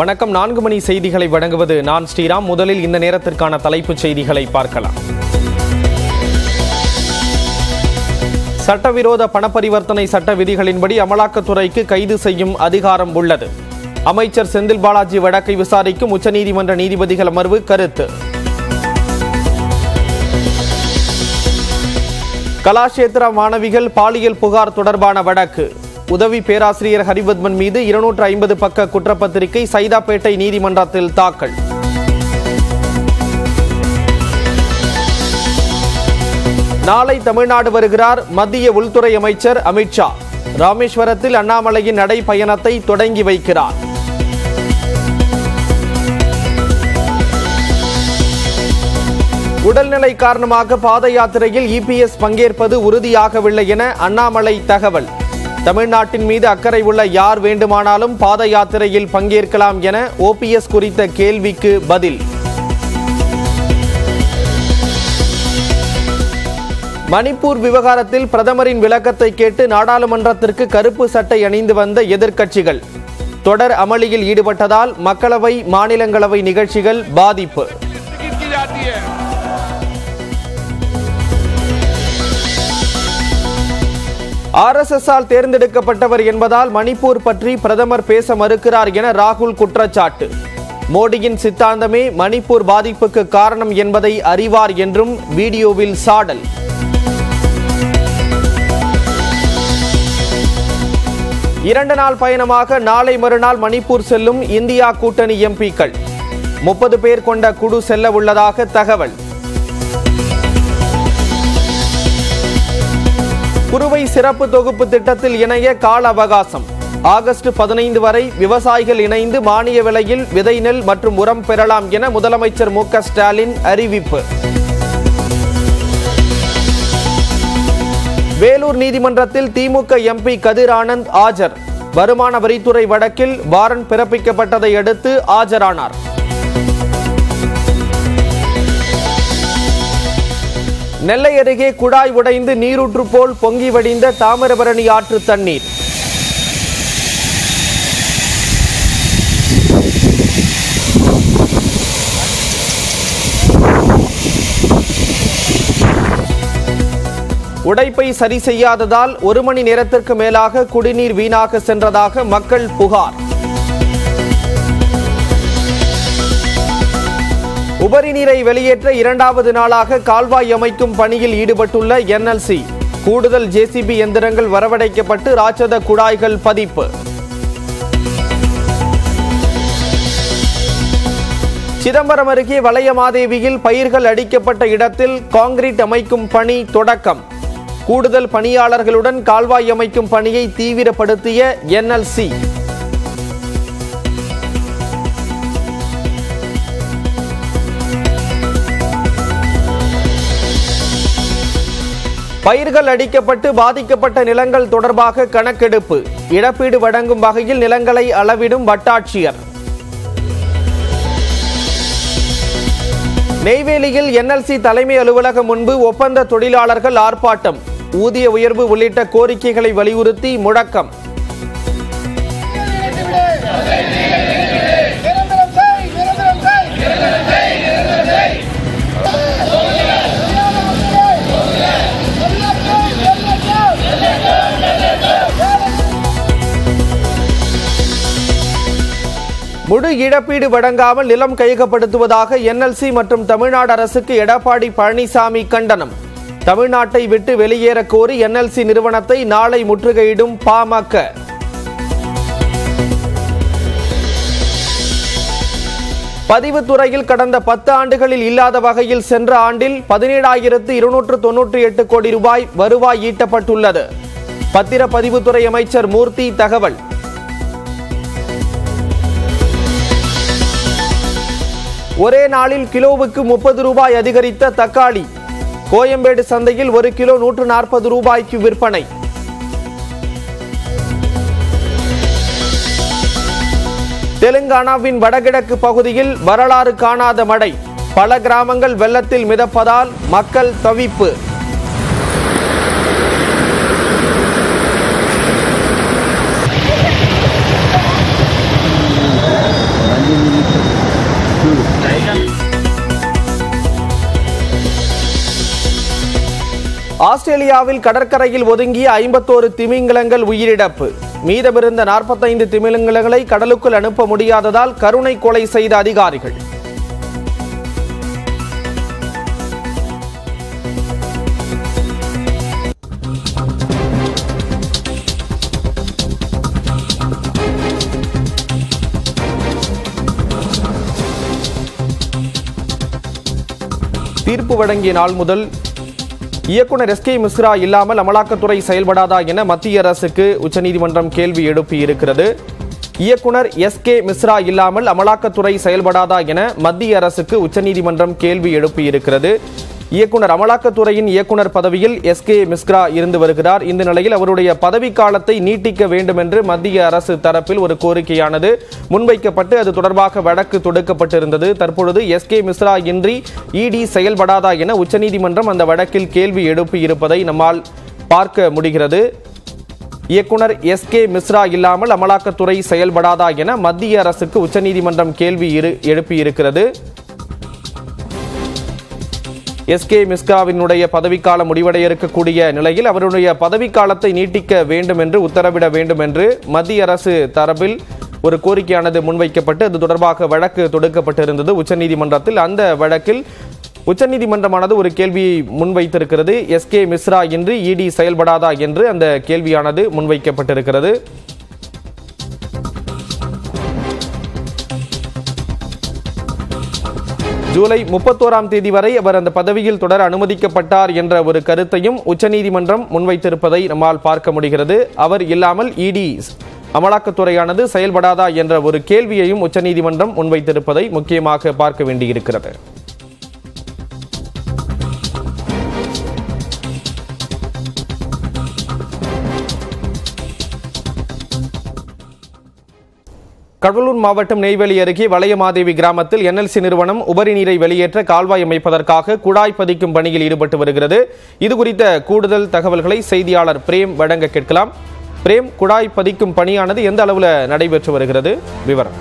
வணக்கம் நான்கு மணி செய்திகளை வழங்குவது நான் ஸ்ரீராம் முதலில் இந்த நேரத்திற்கான தலைப்புச் செய்திகளை பார்க்கலாம் சட்டவிரோத பணப்பரிவர்த்தனை சட்ட விதிகளின்படி அமலாக்கத்துறைக்கு கைது செய்யும் அதிகாரம் உள்ளது அமைச்சர் செந்தில் பாலாஜி வழக்கை விசாரிக்கும் உச்சநீதிமன்ற நீதிபதிகள் அமர்வு கருத்து கலாஷேத்ரா மாணவிகள் பாலியல் புகார் தொடர்பான வழக்கு உதவி பேராசிரியர் ஹரிவத்மன் மீது இருநூற்று ஐம்பது பக்க குற்றப்பத்திரிகை சைதாப்பேட்டை நீதிமன்றத்தில் தாக்கல் நாளை தமிழ்நாடு வருகிறார் மத்திய உள்துறை அமைச்சர் அமித்ஷா ராமேஸ்வரத்தில் அண்ணாமலையின் நடைப்பயணத்தை தொடங்கி வைக்கிறார் உடல்நிலை காரணமாக பாத யாத்திரையில் இபிஎஸ் பங்கேற்பது உறுதியாகவில்லை என அண்ணாமலை தகவல் தமிழ்நாட்டின் மீது அக்கறை உள்ள யார் வேண்டுமானாலும் பாத யாத்திரையில் பங்கேற்கலாம் என ஓபிஎஸ் குறித்த கேள்விக்கு பதில் மணிப்பூர் விவகாரத்தில் பிரதமரின் விளக்கத்தை கேட்டு நாடாளுமன்றத்திற்கு கருப்பு சட்டை அணிந்து வந்த எதிர்க்கட்சிகள் தொடர் அமளியில் ஈடுபட்டதால் மக்களவை மாநிலங்களவை நிகழ்ச்சிகள் பாதிப்பு टिकट की जाती है ஆர்எஸ்எஸ்ஸால் தேர்ந்தெடுக்கப்பட்டவர் என்பதால் மணிப்பூர் பற்றி பிரதமர் பேச மறுக்கிறார் என ராகுல் குற்றச்சாட்டு மோடியின் சித்தாந்தமே மணிப்பூர் பாதிப்புக்கு காரணம் என்பதை அறிவார் என்றும் வீடியோவில் சாடல் இரண்டு நாள் பயணமாக நாளை மறுநாள் மணிப்பூர் செல்லும் இந்தியா கூட்டணி எம்பிக்கள் முப்பது பேர் கொண்ட குழு செல்ல உள்ளதாக தகவல் குறுவை சிறப்பு தொகுப்பு திட்டத்தில் இணைய கால அவகாசம் ஆகஸ்ட் பதினைந்து வரை விவசாயிகள் இணைந்து மானிய விலையில் விதை நெல் மற்றும் உரம் பெறலாம் என முதலமைச்சர் மு க ஸ்டாலின் அறிவிப்பு வேலூர் நீதிமன்றத்தில் திமுக எம்பி கதிர் ஆனந்த் ஆஜர் வருமான வரித்துறை வழக்கில் வாரண்ட் பிறப்பிக்கப்பட்டதை அடுத்து ஆஜரானார் நெல்லை அருகே குழாய் உடைந்து நீரூற்று போல் பொங்கி வடிந்த தாமிரபரணி ஆற்று தண்ணீர் உடைப்பை சரி செய்யாததால் ஒரு மணி நேரத்திற்கு மேலாக குடிநீர் வீணாக சென்றதாக மக்கள் புகார் உபரி நீரை வெளியேற்ற இரண்டாவது நாளாக கால்வாய் அமைக்கும் பணியில் ஈடுபட்டுள்ள என்எல்சி கூடுதல் ஜேசிபி எந்திரங்கள் வரவழைக்கப்பட்டு ராட்சத குழாய்கள் பதிப்பு சிதம்பரம் அருகே வளையமாதேவியில் பயிர்கள் அடிக்கப்பட்ட இடத்தில் காங்கிரீட் அமைக்கும் பணி தொடக்கம் கூடுதல் பணியாளர்களுடன் கால்வாய் அமைக்கும் பணியை தீவிரப்படுத்திய என்எல்சி பயிர்கள் அடிக்கப்பட்டு பாதிக்கப்பட்ட நிலங்கள் தொடர்பாக கணக்கெடுப்பு இழப்பீடு வழங்கும் வகையில் நிலங்களை அளவிடும் வட்டாட்சியர் நெய்வேலியில் என்எல்சி தலைமை அலுவலகம் முன்பு ஒப்பந்த தொழிலாளர்கள் ஆர்ப்பாட்டம் ஊதிய உயர்வு உள்ளிட்ட கோரிக்கைகளை வலியுறுத்தி முழக்கம் நிரந்தரம் செய் நிரந்தரம் செய் முழு இழப்பீடு வழங்காமல் நிலம் கையகப்படுத்துவதாக என்எல்சி மற்றும் தமிழ்நாடு அரசுக்கு எடப்பாடி பழனிசாமி கண்டனம் தமிழ்நாட்டை விட்டு வெளியேற கோரி என்எல்சி நிறுவனத்தை நாளை முற்றுகையிடும் பாமக பதிவுத்துறையில் கடந்த பத்து ஆண்டுகளில் இல்லாத வகையில் சென்ற ஆண்டில் பதினேழாயிரத்து இருநூற்று தொன்னூற்றி எட்டு கோடி ரூபாய் வருவாய் ஈட்டப்பட்டுள்ளது பத்திர பதிவுத்துறை அமைச்சர் மூர்த்தி தகவல் ஒரே நாளில் கிலோவுக்கு முப்பது ரூபாய் அதிகரித்த தக்காளி கோயம்பேடு சந்தையில் ஒரு கிலோ நூற்று நாற்பது ரூபாய்க்கு விற்பனை தெலுங்கானாவின் வடகிழக்கு பகுதியில் வரலாறு காணாத மழை பல கிராமங்கள் வெள்ளத்தில் மிதப்பதால் மக்கள் தவிப்பு ஆஸ்திரேலியாவில் கடற்கரையில் ஒதுங்கிய ஐம்பத்தோரு திமிங்கலங்கள் உயிரிழப்பு மீதமிருந்த நாற்பத்தைந்து திமிங்கலங்களை கடலுக்குள் அனுப்ப முடியாததால் கருணை கொலை செய்த அதிகாரிகள் தீர்ப்பு வழங்கிய நாள் முதல் இயக்குனர் எஸ் கே மிஸ்ரா இல்லாமல் அமலாக்கத்துறை செயல்படாதா என மத்திய அரசுக்கு உச்சநீதிமன்றம் கேள்வி எழுப்பியிருக்கிறது இயக்குனர் எஸ் கே மிஸ்ரா இல்லாமல் அமலாக்கத்துறை செயல்படாதா என மத்திய அரசுக்கு உச்சநீதிமன்றம் கேள்வி எழுப்பியிருக்கிறது இயக்குனர் அமலாக்கத்துறையின் இயக்குனர் பதவியில் எஸ் கே மிஸ்ரா இருந்து வருகிறார் இந்த நிலையில் அவருடைய பதவிக்காலத்தை நீட்டிக்க வேண்டும் என்று மத்திய அரசு தரப்பில் ஒரு கோரிக்கையானது முன்வைக்கப்பட்டு அது தொடர்பாக வழக்கு தொடுக்கப்பட்டிருந்தது தற்பொழுது எஸ் கே மிஸ்ரா இன்றி இடி செயல்படாதா என உச்சநீதிமன்றம் அந்த வழக்கில் கேள்வி எழுப்பியிருப்பதை நம்மால் பார்க்க முடிகிறது இயக்குனர் எஸ் கே மிஸ்ரா இல்லாமல் அமலாக்கத்துறை செயல்படாதா என மத்திய அரசுக்கு உச்சநீதிமன்றம் கேள்வி இரு- எழுப்பியிருக்கிறது எஸ் கே மிஸ்ராவினுடைய பதவிக்காலம் முடிவடைய இருக்கக்கூடிய நிலையில் அவருடைய பதவிக்காலத்தை நீட்டிக்க வேண்டும் என்று உத்தரவிட வேண்டும் என்று மத்திய அரசு தரப்பில் ஒரு கோரிக்கையானது முன்வைக்கப்பட்டு அது தொடர்பாக வழக்கு தொடுக்கப்பட்டிருந்தது உச்சநீதிமன்றத்தில் அந்த வழக்கில் உச்சநீதிமன்றமானது ஒரு கேள்வியை முன்வைத்திருக்கிறது எஸ் கே மிஸ்ரா இன்றி இடி செயல்படாதா என்று அந்த கேள்வியானது முன்வைக்கப்பட்டிருக்கிறது ஜூலை முப்பத்தோராம் தேதி வரை அவர் அந்த பதவியில் தொடர அனுமதிக்கப்பட்டார் என்ற ஒரு கருத்தையும் உச்சநீதிமன்றம் முன்வைத்திருப்பதை நம்மால் பார்க்க முடிகிறது அவர் இல்லாமல் இடி அமலாக்கத்துறையானது செயல்படாதா என்ற ஒரு கேள்வியையும் உச்சநீதிமன்றம் முன்வைத்திருப்பதை முக்கியமாக பார்க்க வேண்டியிருக்கிறது கடலூர் மாவட்டம் நெய்வேலி அருகே வளையமாதேவி கிராமத்தில் என்எல்சி நிறுவனம் உபரி நீரை வெளியேற்ற கால்வாய் அமைப்பதற்காக குழாய் பதிக்கும் பணியில் ஈடுபட்டு வருகிறது இது குறித்த கூடுதல் தகவல்களை செய்தியாளர் பிரேம் வழங்க கேட்கலாம் பிரேம் குழாய் பதிக்கும் பணியானது எந்த அளவுல நடைபெற்று வருகிறது விவரம்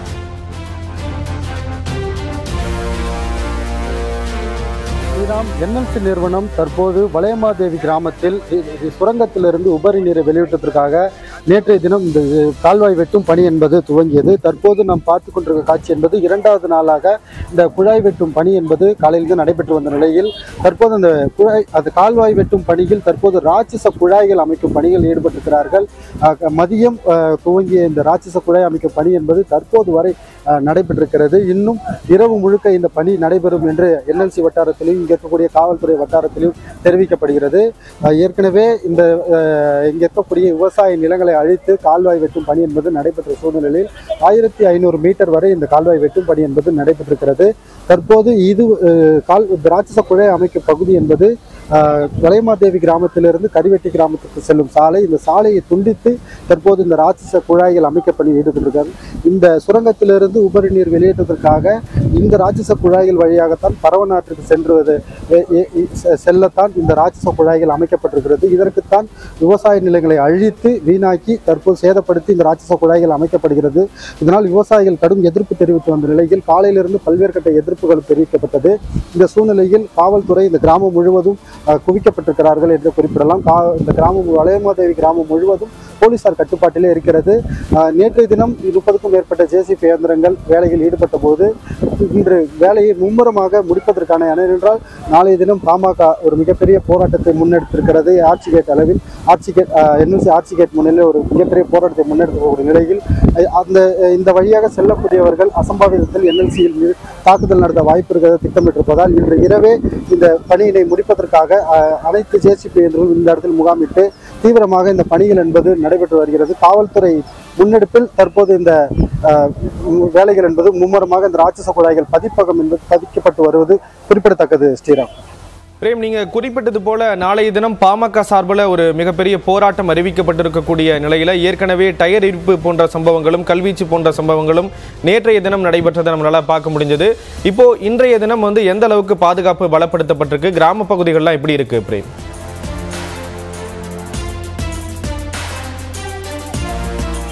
ஸ்ரீராம் என்எல்சி நிறுவனம் தற்போது வளையமாதேவி கிராமத்தில் இ- இ- சுரங்கத்திலிருந்து உபரி நீரை வெளியிட்டதற்காக நேற்றைய தினம் இந்த இது கால்வாய் வெட்டும் பணி என்பது துவங்கியது தற்போது நாம் பார்த்து கொண்டிருக்க காட்சி என்பது இரண்டாவது நாளாக இந்த குழாய் வெட்டும் பணி என்பது காலையிலிருந்து நடைபெற்று வந்த நிலையில் தற்போது அந்த குழாய் அந்த கால்வாய் வெட்டும் பணியில் தற்போது ராட்சச குழாய்கள் அமைக்கும் பணியில் ஈடுபட்டிருக்கிறார்கள் அஹ், மதியம் அஹ், துவங்கிய இந்த ராட்சச குழாய் அமைக்கும் பணி என்பது தற்போது வரை அஹ், நடைபெற்றிருக்கிறது இன்னும் இரவு முழுக்க இந்த பணி நடைபெறும் என்று என்எல்சி வட்டாரத்திலும் இங்கே இருக்கக்கூடிய காவல்துறை வட்டாரத்திலும் தெரிவிக்கப்படுகிறது அஹ், ஏற்கனவே இந்த அஹ், இங்கே இருக்கக்கூடிய விவசாய நிலங்களை அழித்து கால்வாய் வெட்டும் பணி என்பது நடைபெற்ற சூழ்நிலையில் ஆயிரத்தி ஐநூறு மீட்டர் வரை இந்த கால்வாய் வெட்டும் பணி என்பது நடைபெற்றிருக்கிறது தற்போது இது அஹ், கால் ராட்சச குழாய் அமைக்கும் பகுதி என்பது அஹ், வளையமாதேவி கிராமத்திலிருந்து கரிவெட்டி கிராமத்துக்கு செல்லும் சாலை இந்த சாலையை துண்டித்து தற்போது இந்த ராட்சச குழாய்கள் அமைக்கப்பணி ஈடுபட்டிருக்கிறது இந்த சுரங்கத்திலிருந்து உபரி நீர் வெளியேற்றத்திற்காக இந்த ராட்சச குழாய்கள் வழியாகத்தான் பரவநாட்டிற்கு சென்றுவது எ- எ- எ- செ- செல்லத்தான் இந்த ராட்சச குழாய்கள் அமைக்கப்பட்டிருக்கிறது இதற்குத்தான் விவசாய நிலங்களை அழித்து வீணாக்கி தற்போது சேதப்படுத்தி இந்த ராட்சச குழாய்கள் அமைக்கப்படுகிறது இதனால் விவசாயிகள் கடும் எதிர்ப்பு தெரிவித்து வந்த நிலையில் காலையிலிருந்து பல்வேறு கட்ட எதிர்ப்புகள் தெரிவிக்கப்பட்டது இந்த சூழ்நிலையில் காவல்துறை இந்த கிராமம் முழுவதும் அஹ், குவிக்கப்பட்டிருக்கிறார்கள் என்று குறிப்பிடலாம் கா இந்த கிராமம் வளையமாதேவி கிராமம் முழுவதும் போலீசார் கட்டுப்பாட்டிலே இருக்கிறது அஹ், நேற்றைய தினம் முப்பதுக்கும் மேற்பட்ட ஜேசிபி இயந்திரங்கள் வேலையில் ஈடுபட்ட போது இன்று வேலையை மும்முரமாக முடிப்பதற்கான ஏனென்றால் நாளைய தினம் பாமக ஒரு மிகப்பெரிய போராட்டத்தை முன்னெடுத்திருக்கிறது ஆட்சி கேட் அளவில் ஆட்சி கேட் என்எல்சி ஆட்சி கேட் முன்னிலையில் ஒரு மிகப்பெரிய போராட்டத்தை முன்னெடுக்கக்கூடிய நிலையில் அஹ், அந்த அஹ், இந்த வழியாக செல்லக்கூடியவர்கள் அசம்பாவிதத்தில் என்எல்சியில் மீது தாக்குதல் நடத்த வாய்ப்பு இருக்கிறது திட்டமிட்டிருப்பதால் இன்று இரவே இந்த பணியினை முடிப்பதற்காக அஹ், அனைத்து ஜேசிபி இயந்திரங்களும் இந்த இடத்தில் முகாமிட்டு தீவிரமாக இந்த பணிகள் என்பது நடைபெற்று வருகிறது காவல்துறை முன்னெடுப்பில் தற்போது இந்த அஹ், வேலைகள் என்பது மும்முரமாக இந்த ராட்சச குழாய்கள் பதிப்பகம் என்பது பதிக்கப்பட்டு வருவது குறிப்பிடத்தக்கது ஸ்ரீராம் பிரேம் நீங்க குறிப்பிட்டது போல நாளைய தினம் பாமக சார்பில் ஒரு மிகப்பெரிய போராட்டம் அறிவிக்கப்பட்டிருக்கக்கூடிய நிலையில ஏற்கனவே டயர் இருப்பு போன்ற சம்பவங்களும் கல்வீச்சு போன்ற சம்பவங்களும் நேற்றைய தினம் நடைபெற்றதை நம்மளால பார்க்க முடிஞ்சது இப்போ இன்றைய தினம் வந்து எந்த அளவுக்கு பாதுகாப்பு பலப்படுத்தப்பட்டிருக்கு கிராம பகுதிகள்லாம் எப்படி இருக்கு பிரேம்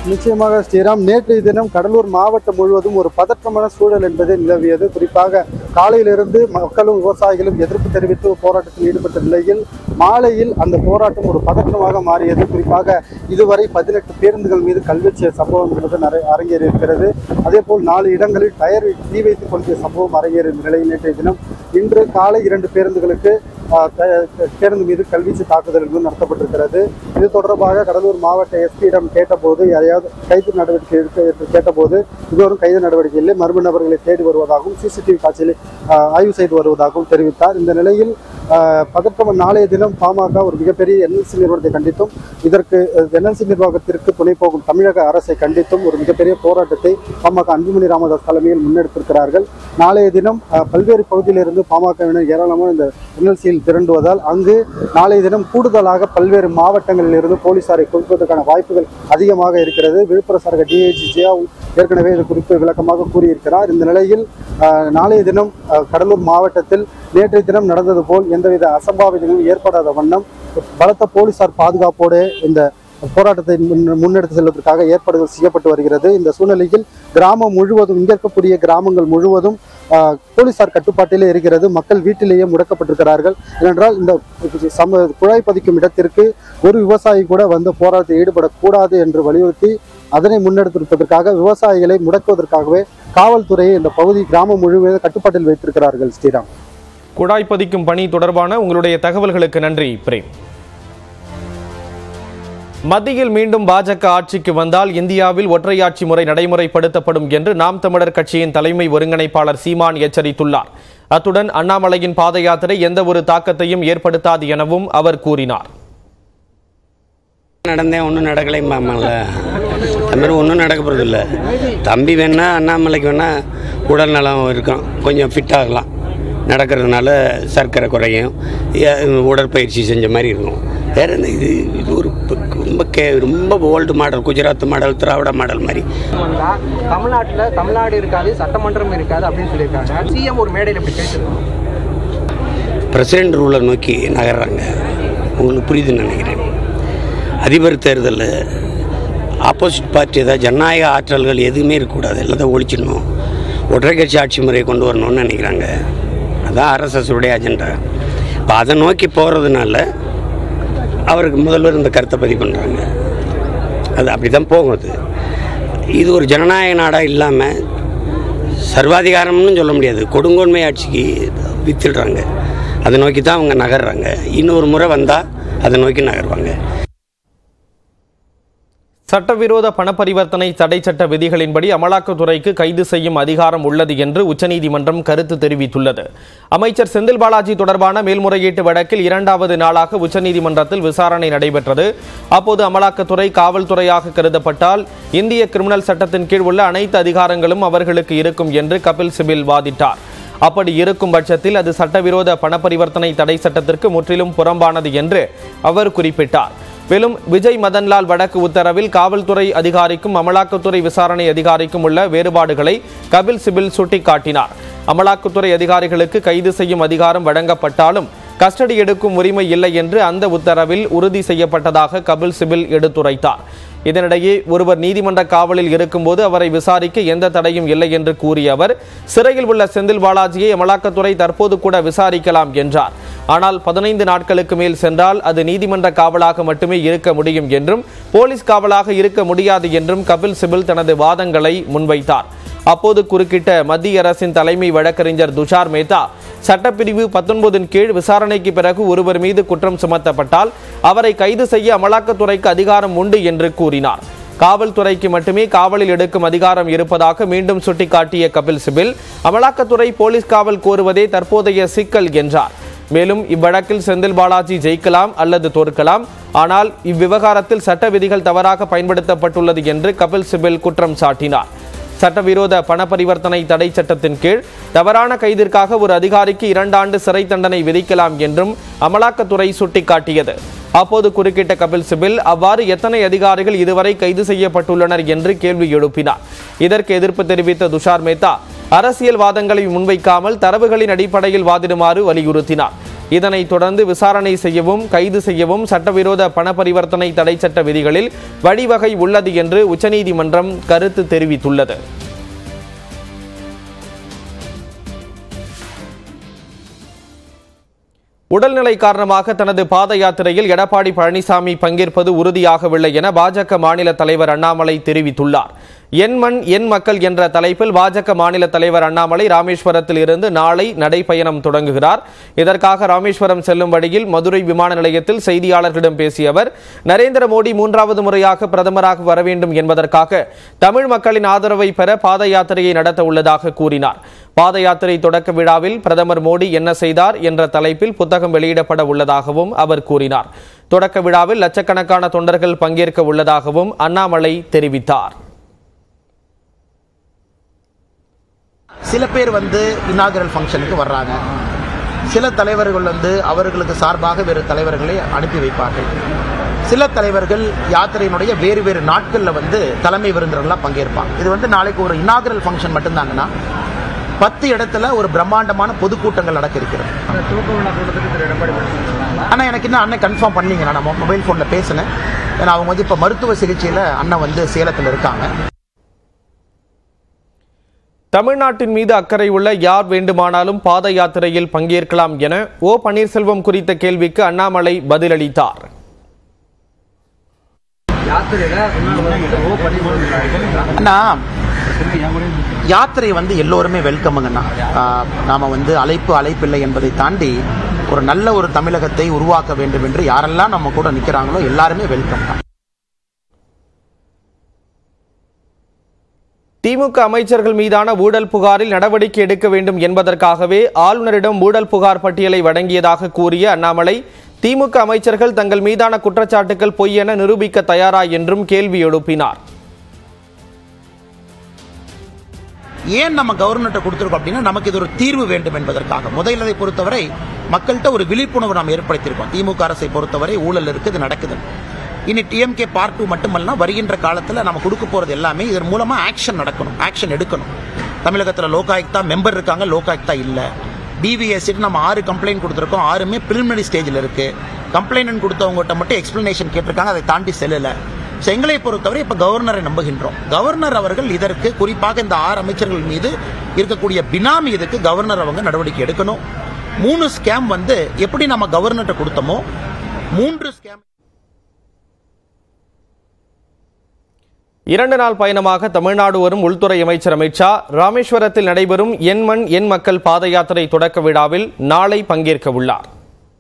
நிச்சயமாக ஸ்ரீராம் நேற்றைய தினம் கடலூர் மாவட்டம் முழுவதும் ஒரு பதற்றமான சூழல் என்பது நிலவியது குறிப்பாக காலையிலிருந்து மக்களும் விவசாயிகளும் எதிர்ப்பு தெரிவித்து போராட்டத்தில் ஈடுபட்ட நிலையில் மாலையில் அந்த போராட்டம் ஒரு பதற்றமாக மாறியது குறிப்பாக இதுவரை பதினெட்டு பேருந்துகள் மீது கல்வெச்சிய சம்பவம் என்பது நிறை அரங்கேறி இருக்கிறது அதே போல் நாலு இடங்களில் டயர் தீ வைத்துக் கொண்ட சம்பவம் அரங்கேறிய நிலையில் நேற்றைய தினம் இன்று காலை இரண்டு பேருந்துகளுக்கு ஆஹ், த- பேருந்து மீது கல்வீச்சு தாக்குதல் என்பது நடத்தப்பட்டிருக்கிறது இது தொடர்பாக கடலூர் மாவட்ட எஸ்பியிடம் கேட்டபோது யாரையாவது கைது நடவடிக்கை எடுக்க என்று கேட்டபோது இதுவரும் கைது நடவடிக்கை இல்லை மர்ம நபர்களை தேடி வருவதாகவும் சிசிடிவி காட்சியில் ஆஹ், ஆய்வு செய்து வருவதாகவும் தெரிவித்தார் இந்த நிலையில் ஆஹ், பதற்றம் நாளைய தினம் பாமக ஒரு மிகப்பெரிய என்எல்சி நிறுவனத்தை கண்டித்தும் இதற்கு என்எல்சி நிர்வாகத்திற்கு துணை போகும் தமிழக அரசை கண்டித்தும் ஒரு மிகப்பெரிய போராட்டத்தை பாமக அன்புமணி ராமதாஸ் தலைமையில் முன்னெடுத்திருக்கிறார்கள் நாளைய தினம் ஆஹ், பல்வேறு பகுதியிலிருந்து பாமகவினர் ஏராளமான இந்த என்எல்சியில் திரண்டுவதால் அங்கு நாளைய தினம் கூடுதலாக பல்வேறு மாவட்டங்களில் இருந்து போலீசாரை குவிப்பதற்கான வாய்ப்புகள் அதிகமாக இருக்கிறது விழுப்புரம் சரக டிஐஜி ஜியா ஏற்கனவே இது குறித்து விளக்கமாக கூறியிருக்கிறார் இந்த நிலையில் ஆஹ், நாளைய தினம் ஆஹ், கடலூர் மாவட்டத்தில் நேற்றைய தினம் நடந்தது போல் எந்தவித அசம்பாவிதங்களும் ஏற்படாத வண்ணம் பலத்த போலீசார் பாதுகாப்போடு இந்த போராட்டத்தை முன்- முன்னெடுத்து செல்வதற்காக ஏற்பாடுகள் செய்யப்பட்டு வருகிறது இந்த சூழ்நிலையில் கிராமம் முழுவதும் இங்க இருக்கக்கூடிய கிராமங்கள் முழுவதும் ஆஹ், போலீசார் கட்டுப்பாட்டிலே இருக்கிறது மக்கள் வீட்டிலேயே முடக்கப்பட்டிருக்கிறார்கள் ஏனென்றால் இந்த சம குழாய் பதிக்கும் இடத்திற்கு ஒரு விவசாயி கூட வந்து போராட்டத்தில் ஈடுபடக்கூடாது என்று வலியுறுத்தி அதனை முன்னெடுத்திருப்பதற்காக விவசாயிகளை முடக்குவதற்காகவே காவல்துறையை இந்த பகுதி கிராமம் முழுவதும் கட்டுப்பாட்டில் வைத்திருக்கிறார்கள் ஸ்ரீராம் குழாய் பதிக்கும் பணி தொடர்பான உங்களுடைய தகவல்களுக்கு நன்றி பிரேம் மத்தியில் மீண்டும் பாஜக ஆட்சிக்கு வந்தால் இந்தியாவில் ஒற்றையாட்சி முறை நடைமுறைப்படுத்தப்படும் என்று நாம் தமிழர் கட்சியின் தலைமை ஒருங்கிணைப்பாளர் சீமான் எச்சரித்துள்ளார் அத்துடன் அண்ணாமலையின் பாத யாத்திரை எந்த ஒரு தாக்கத்தையும் ஏற்படுத்தாது எனவும் அவர் கூறினார் நடந்தேன் ஒன்றும் நடக்கலைம்பாமல்ல அது மாதிரி ஒன்றும் நடக்க போகிறது இல்லை தம்பி வேணா அண்ணாமலைக்கு வேணா உடல் நலம் இருக்கும் கொஞ்சம் ஃபிட் ஆகலாம் நடக்கிறதுனால சர்க்கரை குறையும் ஏ- உடற்பயிற்சி செஞ்ச மாதிரி இருக்கும் வேற என்ன இது இது ஒரு ப- ரொம்ப கே ரொம்ப old model Gujarat model Dravida model மாதிரி வந்தா தமிழ்நாட்டுல தமிழ்நாடு இருக்காது சட்டமன்றம் இருக்காது அப்படின்னு சொல்லியிருக்காங்க சிஎம் ஒரு மேடையில் இப்படி பேசிருக்காங்க பிரசிடென்ட் ரூலை நோக்கி நகர்றாங்க உங்களுக்கு புரியுதுன்னு நினைக்கிறேன் அதிபர் தேர்தலில் ஆப்போசிட் பார்ட்டி ஏதாவது ஜனநாயக ஆற்றல்கள் எதுவுமே இருக்கக்கூடாது எல்லாத்தையும் ஒழிச்சிடணும் ஒற்றை கட்சி ஆட்சி முறையை கொண்டு வரணும்னு நினைக்கிறாங்க அதான் RSS உடைய அஜெண்டா இப்போ அதை நோக்கி போகிறதுனால அவருக்கு முதல்வர் இந்த கருத்தை பதிவு பண்ணுறாங்க அது அப்படி தான் போகும் அது இது ஒரு ஜனநாயக நாடாக இல்லாமல் சர்வாதிகாரம்னு சொல்ல முடியாது கொடுங்கோன்மை ஆட்சிக்கு வித்துடுறாங்க அதை நோக்கி தான் அவங்க நகர்றாங்க இன்னொரு முறை வந்தால் அதை நோக்கி நகர்வாங்க சட்டவிரோத பணப்பரிவர்த்தனை தடை சட்ட விதிகளின்படி அமலாக்கத்துறைக்கு கைது செய்யும் அதிகாரம் உள்ளது என்று உச்சநீதிமன்றம் கருத்து தெரிவித்துள்ளது அமைச்சர் செந்தில் பாலாஜி தொடர்பான மேல்முறையீட்டு வழக்கில் இரண்டாவது நாளாக உச்சநீதிமன்றத்தில் விசாரணை நடைபெற்றது அப்போது அமலாக்கத்துறை காவல்துறையாக கருதப்பட்டால் இந்திய கிரிமினல் சட்டத்தின் கீழ் உள்ள அனைத்து அதிகாரங்களும் அவர்களுக்கு இருக்கும் என்று கபில் சிபில் வாதிட்டார் அப்படி இருக்கும் பட்சத்தில் அது சட்டவிரோத பணப்பரிவர்த்தனை தடை சட்டத்திற்கு முற்றிலும் புறம்பானது என்று அவர் குறிப்பிட்டார் மேலும் விஜய் மதன்லால் வழக்கு உத்தரவில் காவல்துறை அதிகாரிக்கும் அமலாக்கத்துறை விசாரணை அதிகாரிக்கும் உள்ள வேறுபாடுகளை கபில் சிபில் சுட்டிக்காட்டினார் அமலாக்கத்துறை அதிகாரிகளுக்கு கைது செய்யும் அதிகாரம் வழங்கப்பட்டாலும் கஸ்டடி எடுக்கும் உரிமை இல்லை என்று அந்த உத்தரவில் உறுதி செய்யப்பட்டதாக கபில் சிபில் எடுத்துரைத்தார் இதனிடையே ஒருவர் நீதிமன்ற காவலில் இருக்கும்போது அவரை விசாரிக்க எந்த தடையும் இல்லை என்று கூறிய அவர் சிறையில் உள்ள செந்தில் பாலாஜியை அமலாக்கத்துறை தற்போது கூட விசாரிக்கலாம் என்றார் ஆனால் பதினைந்து நாட்களுக்கு மேல் சென்றால் அது நீதிமன்ற காவலாக மட்டுமே இருக்க முடியும் என்றும் போலீஸ் காவலாக இருக்க முடியாது என்றும் கபில் சிபில் தனது வாதங்களை முன்வைத்தார் அப்போது குறுக்கிட்ட மத்திய அரசின் தலைமை வழக்கறிஞர் துஷார் மேத்தா சட்டப்பிரிவு பத்தொன்பதின் கீழ் விசாரணைக்கு பிறகு ஒருவர் மீது குற்றம் சுமத்தப்பட்டால் அவரை கைது செய்ய அமலாக்கத்துறைக்கு அதிகாரம் உண்டு என்று கூறினார் காவல்துறைக்கு மட்டுமே காவலில் எடுக்கும் அதிகாரம் இருப்பதாக மீண்டும் சுட்டிக்காட்டிய கபில் சிபில் அமலாக்கத்துறை போலீஸ் காவல் கோருவதே தற்போதைய சிக்கல் என்றார் மேலும் இவ்வழக்கில் செந்தில் பாலாஜி ஜெயிக்கலாம் அல்லது தோற்கலாம் ஆனால் இவ்விவகாரத்தில் சட்ட விதிகள் தவறாக பயன்படுத்தப்பட்டுள்ளது என்று கபில் சிபில் குற்றம் சாட்டினார் சட்டவிரோத பண பரிவர்த்தனை தடை சட்டத்தின் கீழ் தவறான கைதிற்காக ஒரு அதிகாரிக்கு இரண்டாண்டு சிறை தண்டனை விதிக்கலாம் என்றும் அமலாக்கத்துறை சுட்டிக்காட்டியது அப்போது குறுக்கிட்ட கபில் சிபில் அவ்வாறு எத்தனை அதிகாரிகள் இதுவரை கைது செய்யப்பட்டுள்ளனர் என்று கேள்வி எழுப்பினார் இதற்கு எதிர்ப்பு தெரிவித்த துஷார் மேத்தா அரசியல் வாதங்களை முன்வைக்காமல் தரவுகளின் அடிப்படையில் வாதிடுமாறு வலியுறுத்தினார் இதனைத் தொடர்ந்து விசாரணை செய்யவும் கைது செய்யவும் சட்டவிரோத பண பரிவர்த்தனை தடை சட்ட விதிகளில் வழிவகை உள்ளது என்று உச்சநீதிமன்றம் கருத்து தெரிவித்துள்ளது உடல்நிலை காரணமாக தனது பாத யாத்திரையில் எடப்பாடி பழனிசாமி பங்கேற்பது உறுதியாகவில்லை என பாஜக மாநில தலைவர் அண்ணாமலை தெரிவித்துள்ளார் என் மண் என் மக்கள் என்ற தலைப்பில் பாஜக மாநில தலைவர் அண்ணாமலை ராமேஸ்வரத்தில் இருந்து நாளை நடைப்பயணம் தொடங்குகிறார் இதற்காக ராமேஸ்வரம் செல்லும் வழியில் மதுரை விமான நிலையத்தில் செய்தியாளர்களிடம் பேசிய அவர் நரேந்திர மோடி மூன்றாவது முறையாக பிரதமராக வர வேண்டும் என்பதற்காக தமிழ் மக்களின் ஆதரவை பெற பாத யாத்திரையை நடத்த உள்ளதாக கூறினார் பாத யாத்திரை தொடக்க விழாவில் பிரதமர் மோடி என்ன செய்தார் என்ற தலைப்பில் புத்தகம் வெளியிடப்பட உள்ளதாகவும் அவர் கூறினார் தொடக்க விழாவில் லட்சக்கணக்கான தொண்டர்கள் பங்கேற்க உள்ளதாகவும் அண்ணாமலை தெரிவித்தார் சில பேர் வந்து இனாகரல் ஃபங்க்ஷனுக்கு வர்றாங்க சில தலைவர்கள் வந்து அவர்களுக்கு சார்பாக வேறு தலைவர்களை அனுப்பி வைப்பார்கள் சில தலைவர்கள் யாத்திரையினுடைய வேறு வேறு நாட்களில் வந்து தலைமை விருந்தினர்களாக பங்கேற்பாங்க இது வந்து நாளைக்கு ஒரு இனாகரல் ஃபங்க்ஷன் மட்டும்தாங்கன்னா பத்து இடத்துல ஒரு பிரம்மாண்டமான பொதுக்கூட்டங்கள் நடக்க இருக்கிறது ஆனால் எனக்கு இன்னும் அண்ணன் கன்ஃபார்ம் பண்ணீங்க நான் மொபைல் ஃபோனில் பேசினேன் ஏன்னா அவங்க வந்து இப்போ மருத்துவ சிகிச்சையில் அண்ணன் வந்து சேலத்தில் இருக்காங்க தமிழ்நாட்டின் மீது அக்கறை உள்ள யார் வேண்டுமானாலும் பாத யாத்திரையில் பங்கேற்கலாம் என ஓ பன்னீர்செல்வம் குறித்த கேள்விக்கு அண்ணாமலை பதிலளித்தார் அண்ணா யாத்திரை வந்து எல்லோருமே வெல்கமுங்கண்ணா ஆஹ், நாம வந்து அழைப்பு அழைப்பில்லை என்பதை தாண்டி ஒரு நல்ல ஒரு தமிழகத்தை உருவாக்க வேண்டும் என்று யாரெல்லாம் நம்ம கூட நிற்கிறாங்களோ எல்லாருமே வெல்கம் தான் திமுக அமைச்சர்கள் மீதான ஊழல் புகாரில் நடவடிக்கை எடுக்க வேண்டும் என்பதற்காகவே ஆளுநரிடம் ஊழல் புகார் பட்டியலை வழங்கியதாக கூறிய அண்ணாமலை திமுக அமைச்சர்கள் தங்கள் மீதான குற்றச்சாட்டுகள் பொய் என நிரூபிக்க தயாரா என்றும் கேள்வி எழுப்பினார் ஏன் நம்ம கவர்னர்கிட்ட கொடுத்துருக்கோம் அப்படின்னா நமக்கு இது ஒரு தீர்வு வேண்டும் என்பதற்காக முதலில் அதை பொறுத்தவரை மக்கள்கிட்ட ஒரு விழிப்புணர்வு நாம் ஏற்படுத்தியிருக்கோம் திமுக அரசை பொறுத்தவரை ஊழல் இருக்குது நடக்குது இனி டிஎம்கே பார்ட் டூ மட்டுமல்ல வருகின்ற காலத்தில் நம்ம கொடுக்க போறது எல்லாமே இதன் மூலமா ஆக்ஷன் நடக்கணும் ஆக்ஷன் எடுக்கணும் தமிழகத்தில் லோகாயுக்தா மெம்பர் இருக்காங்க லோகாயுக்தா இல்லை டிவிஎஸ்சிட்டு நம்ம ஆறு கம்ப்ளைண்ட் கொடுத்துருக்கோம் ஆறுமே பிரிலிமினரி ஸ்டேஜில் இருக்கு கம்ப்ளைண்ட் கொடுத்தவங்ககிட்ட மட்டும் எக்ஸ்பிளனேஷன் கேட்டிருக்காங்க அதை தாண்டி செல்லலை ஸோ எங்களை பொறுத்தவரை இப்போ கவர்னரை நம்புகின்றோம் கவர்னர் அவர்கள் இதற்கு குறிப்பாக இந்த ஆறு அமைச்சர்கள் மீது இருக்கக்கூடிய பினாமி இதுக்கு கவர்னர் அவங்க நடவடிக்கை எடுக்கணும் மூணு ஸ்கேம் வந்து எப்படி நம்ம கவர்னர்கிட்ட கொடுத்தோமோ மூன்று ஸ்கேம் இரண்டு நாள் பயணமாக தமிழ்நாடு வரும் உள்துறை அமைச்சர் அமித்ஷா ராமேஸ்வரத்தில் நடைபெறும் என் மண் என் மக்கள் பாத யாத்திரை தொடக்க விழாவில் நாளை பங்கேற்க உள்ளார்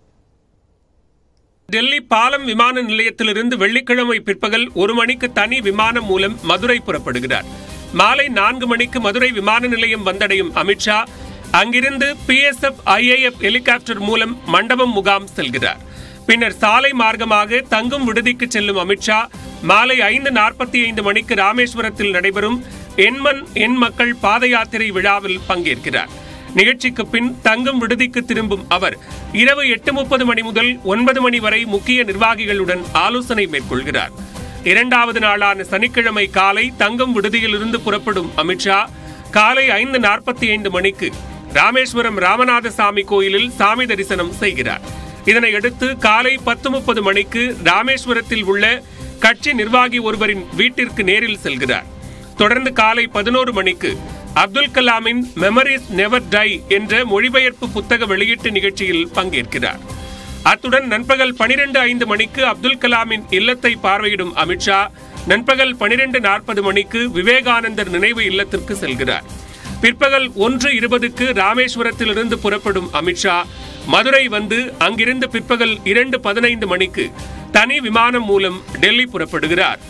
டெல்லி பாலம் விமான நிலையத்திலிருந்து வெள்ளிக்கிழமை பிற்பகல் ஒரு மணிக்கு தனி விமானம் மூலம் மதுரை புறப்படுகிறார் மாலை நான்கு மணிக்கு மதுரை விமான நிலையம் வந்தடையும் அமித்ஷா அங்கிருந்து பிஎஸ்எஃப் ஐஏஎஃப் ஹெலிகாப்டர் மூலம் மண்டபம் முகாம் செல்கிறார் பின்னர் சாலை மார்க்கமாக தங்கும் விடுதிக்கு செல்லும் அமித்ஷா மாலை ஐந்து நாற்பத்தி ஐந்து மணிக்கு ராமேஸ்வரத்தில் நடைபெறும் எண்மண் எண் மக்கள் பாத யாத்திரை விழாவில் பங்கேற்கிறார் நிகழ்ச்சிக்கு பின் தங்கும் விடுதிக்கு திரும்பும் அவர் இரவு எட்டு முப்பது மணி முதல் ஒன்பது மணி வரை முக்கிய நிர்வாகிகளுடன் ஆலோசனை மேற்கொள்கிறார் இரண்டாவது நாளான சனிக்கிழமை காலை தங்கும் விடுதியிலிருந்து புறப்படும் அமித்ஷா காலை ஐந்து நாற்பத்தி ஐந்து மணிக்கு ராமேஸ்வரம் ராமநாதசாமி கோயிலில் சாமி தரிசனம் செய்கிறார் இதனையடுத்து காலை பத்து முப்பது மணிக்கு ராமேஸ்வரத்தில் உள்ள கட்சி நிர்வாகி ஒருவரின் வீட்டிற்கு நேரில் செல்கிறார் தொடர்ந்து காலை பதினோரு மணிக்கு அப்துல் கலாமின் மெமரிஸ் நெவர் டை என்ற மொழிபெயர்ப்பு புத்தக வெளியீட்டு நிகழ்ச்சியில் பங்கேற்கிறார் அத்துடன் நண்பகல் பனிரெண்டு ஐந்து மணிக்கு அப்துல் கலாமின் இல்லத்தை பார்வையிடும் அமித்ஷா நண்பகல் பனிரெண்டு நாற்பது மணிக்கு விவேகானந்தர் நினைவு இல்லத்திற்கு செல்கிறார் பிற்பகல் ஒன்று இருபதுக்கு ராமேஸ்வரத்திலிருந்து புறப்படும் அமித்ஷா மதுரை வந்து அங்கிருந்து பிற்பகல் இரண்டு பதினைந்து மணிக்கு தனி விமானம் மூலம் டெல்லி புறப்படுகிறார்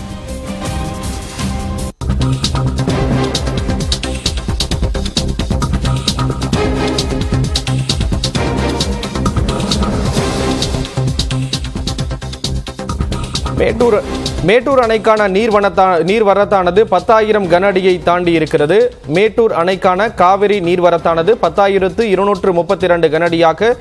மேட்டூர் மேட்டூர் அணைக்கான நீர்வனத்தா நீர்வரத்தானது பத்தாயிரம் கன அடியை தாண்டி இருக்கிறது மேட்டூர் அணைக்கான காவிரி நீர்வரத்தானது பத்தாயிரத்து இருநூற்று முப்பத்தி இரண்டு கனஅடியாக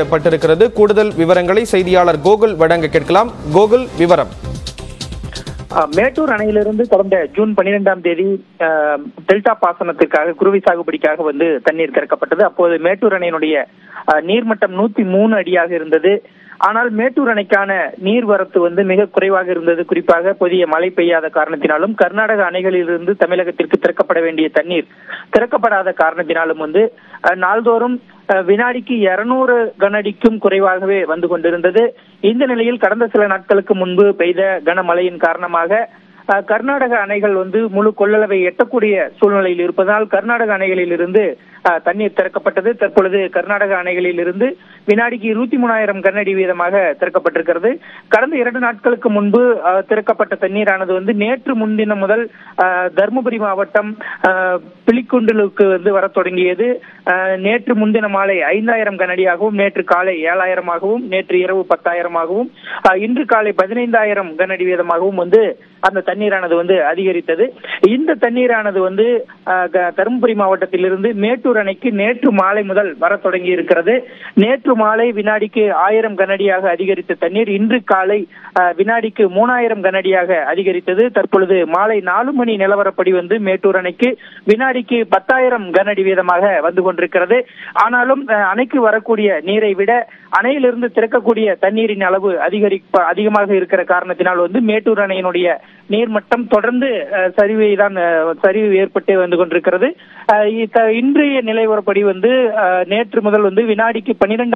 அதிகரிக்கப்பட்டிருக்கிறது கூடுதல் விவரங்களை செய்தியாளர் கோகுல் வழங்க கேட்கலாம் கோகுல் விவரம் அஹ், மேட்டூர் அணையிலிருந்து கடந்த ஜூன் பன்னிரெண்டாம் தேதி அஹ், டெல்டா பாசனத்திற்காக குருவி சாகுபடிக்காக வந்து தண்ணீர் திறக்கப்பட்டது அப்போது மேட்டூர் அணையினுடைய அஹ், நீர்மட்டம் நூத்தி மூணு அடியாக இருந்தது ஆனால் மேட்டூர் அணைக்கான நீர்வரத்து வந்து மிக குறைவாக இருந்தது குறிப்பாக புதிய மழை பெய்யாத காரணத்தினாலும் கர்நாடக அணைகளிலிருந்து தமிழகத்திற்கு திறக்கப்பட வேண்டிய தண்ணீர் திறக்கப்படாத காரணத்தினாலும் வந்து அஹ், நாள்தோறும் அஹ், வினாடிக்கு இருநூறு கனஅடிக்கும் குறைவாகவே வந்து கொண்டிருந்தது இந்த நிலையில் கடந்த சில நாட்களுக்கு முன்பு பெய்த கனமழையின் காரணமாக அஹ், கர்நாடக அணைகள் வந்து முழு கொள்ளளவை எட்டக்கூடிய சூழ்நிலையில் இருப்பதால் கர்நாடக அணைகளில் இருந்து அஹ், தண்ணீர் திறக்கப்பட்டது தற்பொழுது கர்நாடக அணைகளில் இருந்து வினாடிக்கு இருபத்தி மூணாயிரம் கனஅடி வீதமாக திறக்கப்பட்டிருக்கிறது கடந்த இரண்டு நாட்களுக்கு முன்பு அஹ், திறக்கப்பட்ட தண்ணீரானது வந்து நேற்று முன்தினம் முதல் அஹ், தருமபுரி மாவட்டம் அஹ், பிலிக்குண்டிலுக்கு வந்து வரத் தொடங்கியது அஹ், நேற்று முன்தின மாலை ஐந்தாயிரம் கனஅடியாகவும் நேற்று காலை ஏழாயிரமாகவும் நேற்று இரவு பத்தாயிரமாகவும் அஹ், இன்று காலை பதினைந்தாயிரம் கனஅடி வீதமாகவும் வந்து அந்த தண்ணீரானது வந்து அதிகரித்தது இந்த தண்ணீரானது வந்து அஹ், க- தருமபுரி மாவட்டத்திலிருந்து மேட்டூர் அணைக்கு நேற்று மாலை முதல் வரத் தொடங்கி இருக்கிறது நேற்று மாலை வினாடிக்கு ஆயிரம் கனஅடியாக அதிகரித்த தண்ணீர் இன்று காலை அஹ், வினாடிக்கு மூணாயிரம் கனஅடியாக அதிகரித்தது தற்பொழுது மாலை நாலு மணி நிலவரப்படி வந்து மேட்டூர் அணைக்கு வினாடிக்கு பத்தாயிரம் கனஅடி வீதமாக வந்து கொண்டிருக்கிறது ஆனாலும் அஹ், அணைக்கு வரக்கூடிய நீரை விட அணையிலிருந்து திறக்கக்கூடிய தண்ணீரின் அளவு அதிகரிப்ப அதிகமாக இருக்கிற காரணத்தினால் வந்து மேட்டூர் அணையினுடைய நீர்மட்டம் தொடர்ந்து அஹ், சரிவை தான் அஹ், சரிவு ஏற்பட்டு வந்து கொண்டிருக்கிறது அஹ், இத்த- இன்றைய நிலைவரப்படி வந்து அஹ், நேற்று முதல் வந்து வினாடிக்கு பன்னிரெண்டு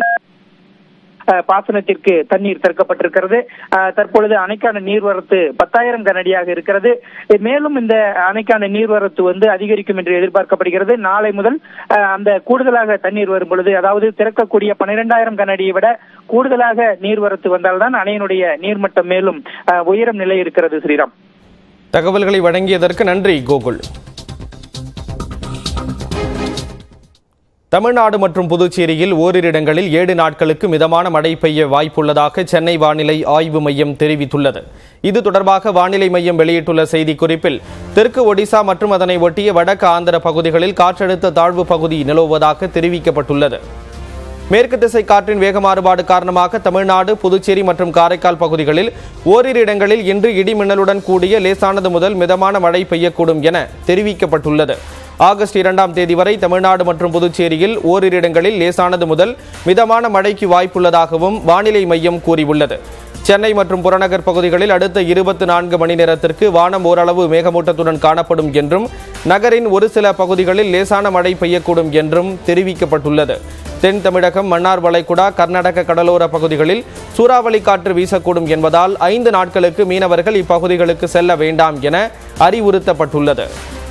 பாசனத்திற்கு தண்ணீர் திறக்கப்பட்டிருக்கிறது அஹ், தற்பொழுது அணைக்கான நீர்வரத்து பத்தாயிரம் கனஅடியாக இருக்கிறது மேலும் இந்த அணைக்கான நீர்வரத்து வந்து அதிகரிக்கும் என்று எதிர்பார்க்கப்படுகிறது நாளை முதல் அஹ், அந்த கூடுதலாக தண்ணீர் வரும் பொழுது அதாவது திறக்கக்கூடிய பன்னிரெண்டாயிரம் கனஅடியை விட கூடுதலாக நீர்வரத்து வந்தால்தான் அணையினுடைய நீர்மட்டம் மேலும் அஹ், உயரும் நிலை இருக்கிறது ஸ்ரீராம் தகவல்களை வழங்கியதற்கு நன்றி கோகுல் தமிழ்நாடு மற்றும் புதுச்சேரியில் ஓரிரு இடங்களில் ஏழு நாட்களுக்கு மிதமான மழை பெய்ய வாய்ப்புள்ளதாக சென்னை வானிலை ஆய்வு மையம் தெரிவித்துள்ளது இது தொடர்பாக வானிலை மையம் வெளியிட்டுள்ள செய்திக்குறிப்பில் தெற்கு ஒடிசா மற்றும் அதனை ஒட்டிய வடக்கு ஆந்திர பகுதிகளில் காற்றழுத்த தாழ்வு பகுதி நிலவுவதாக தெரிவிக்கப்பட்டுள்ளது மேற்கு திசை காற்றின் வேக மாறுபாடு காரணமாக தமிழ்நாடு புதுச்சேரி மற்றும் காரைக்கால் பகுதிகளில் ஓரிரு இடங்களில் இன்று இடி மின்னலுடன் கூடிய லேசானது முதல் மிதமான மழை பெய்யக்கூடும் என தெரிவிக்கப்பட்டுள்ளது ஆகஸ்ட் இரண்டாம் தேதி வரை தமிழ்நாடு மற்றும் புதுச்சேரியில் ஓரிரு இடங்களில் லேசானது முதல் மிதமான மழைக்கு வாய்ப்புள்ளதாகவும் வானிலை மையம் கூறியுள்ளது சென்னை மற்றும் புறநகர் பகுதிகளில் அடுத்த இருபத்தி நான்கு மணி நேரத்திற்கு வானம் ஓரளவு மேகமூட்டத்துடன் காணப்படும் என்றும் நகரின் ஒரு சில பகுதிகளில் லேசான மழை பெய்யக்கூடும் என்றும் தெரிவிக்கப்பட்டுள்ளது தென் தமிழகம் மன்னார் வளைகுடா கர்நாடக கடலோர பகுதிகளில் சூறாவளி காற்று வீசக்கூடும் என்பதால் ஐந்து நாட்களுக்கு மீனவர்கள் இப்பகுதிகளுக்கு செல்ல வேண்டாம் என அறிவுறுத்தப்பட்டுள்ளது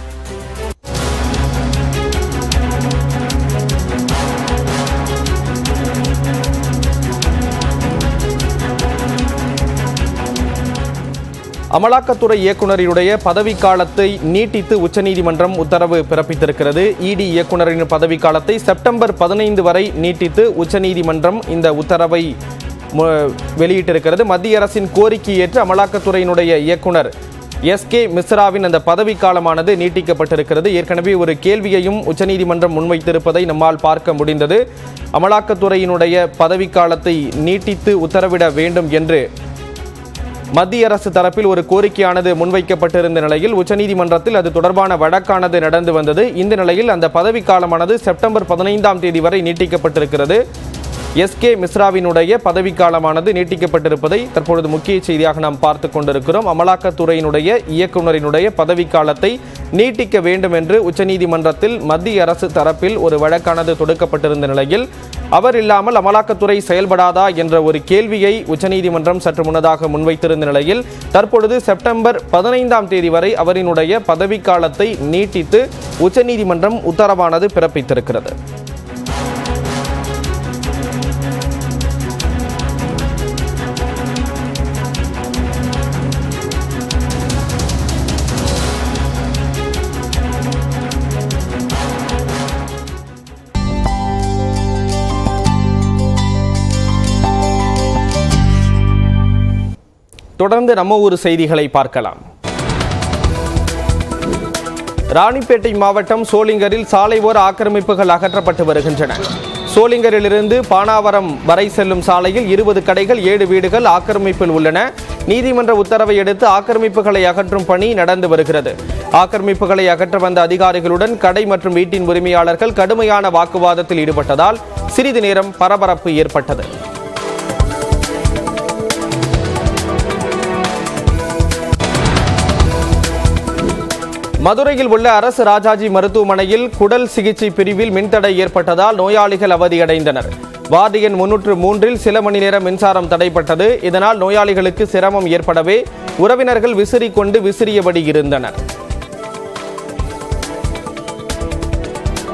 அமலாக்கத்துறை இயக்குநரினுடைய பதவிக்காலத்தை நீட்டித்து உச்சநீதிமன்றம் உத்தரவு பிறப்பித்திருக்கிறது இடி இயக்குநரின் பதவிக்காலத்தை செப்டம்பர் பதினைந்து வரை நீட்டித்து உச்சநீதிமன்றம் இந்த உத்தரவை மு- வெளியிட்டிருக்கிறது மத்திய அரசின் கோரிக்கை ஏற்று அமலாக்கத்துறையினுடைய இயக்குனர் எஸ் கே மிஸ்ராவின் அந்த பதவிக்காலமானது நீட்டிக்கப்பட்டிருக்கிறது ஏற்கனவே ஒரு கேள்வியையும் உச்சநீதிமன்றம் முன்வைத்திருப்பதை நம்மால் பார்க்க முடிந்தது அமலாக்கத்துறையினுடைய பதவிக்காலத்தை நீட்டித்து உத்தரவிட வேண்டும் என்று மத்திய அரசு தரப்பில் ஒரு கோரிக்கையானது முன்வைக்கப்பட்டிருந்த நிலையில் உச்சநீதிமன்றத்தில் அது தொடர்பான வழக்கானது நடந்து வந்தது இந்த நிலையில் அந்த பதவிக்காலமானது செப்டம்பர் பதினைந்தாம் தேதி வரை நீட்டிக்கப்பட்டிருக்கிறது எஸ் கே மிஸ்ராவினுடைய பதவிக்காலமானது நீட்டிக்கப்பட்டிருப்பதை தற்பொழுது முக்கிய செய்தியாக நாம் பார்த்து கொண்டிருக்கிறோம் அமலாக்கத்துறையினுடைய இயக்குநரினுடைய பதவிக்காலத்தை நீட்டிக்க வேண்டும் என்று உச்சநீதிமன்றத்தில் மத்திய அரசு தரப்பில் ஒரு வழக்கானது தொடுக்கப்பட்டிருந்த நிலையில் அவர் இல்லாமல் அமலாக்கத்துறை செயல்படாதா என்ற ஒரு கேள்வியை உச்சநீதிமன்றம் சற்று முன்னதாக முன்வைத்திருந்த நிலையில் தற்பொழுது செப்டம்பர் பதினைந்தாம் தேதி வரை அவரினுடைய பதவிக்காலத்தை நீட்டித்து உச்சநீதிமன்றம் உத்தரவானது பிறப்பித்திருக்கிறது தொடர்ந்து நம்ம ஊர் செய்திகளை பார்க்கலாம் ராணிப்பேட்டை மாவட்டம் சோளிங்கரில் சாலை ஓர ஆக்கிரமிப்புகள் அகற்றப்பட்டு வருகின்றன சோளிங்கரிலிருந்து பானாவரம் வரை செல்லும் சாலையில் இருபது கடைகள் ஏழு வீடுகள் ஆக்கிரமிப்பில் உள்ளன நீதிமன்ற உத்தரவை அடுத்து ஆக்கிரமிப்புகளை அகற்றும் பணி நடந்து வருகிறது ஆக்கிரமிப்புகளை அகற்ற வந்த அதிகாரிகளுடன் கடை மற்றும் வீட்டின் உரிமையாளர்கள் கடுமையான வாக்குவாதத்தில் ஈடுபட்டதால் சிறிது நேரம் பரபரப்பு ஏற்பட்டது மதுரையில் உள்ள அரசு ராஜாஜி மருத்துவமனையில் குடல் சிகிச்சை பிரிவில் மின்தடை ஏற்பட்டதால் நோயாளிகள் அவதியடைந்தனர் வார்டு எண் முன்னூற்று மூன்றில் சில மணி நேரம் மின்சாரம் தடைப்பட்டது இதனால் நோயாளிகளுக்கு சிரமம் ஏற்படவே உறவினர்கள் விசிறி கொண்டு விசிறியபடி இருந்தனர்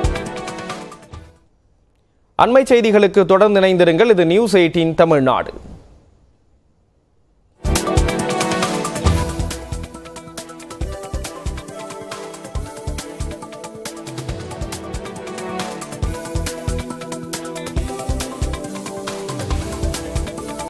அண்மை செய்திகளுக்கு தொடர்ந்து இணைந்திருங்கள் இது நியூஸ் எயிட்டீன் தமிழ்நாடு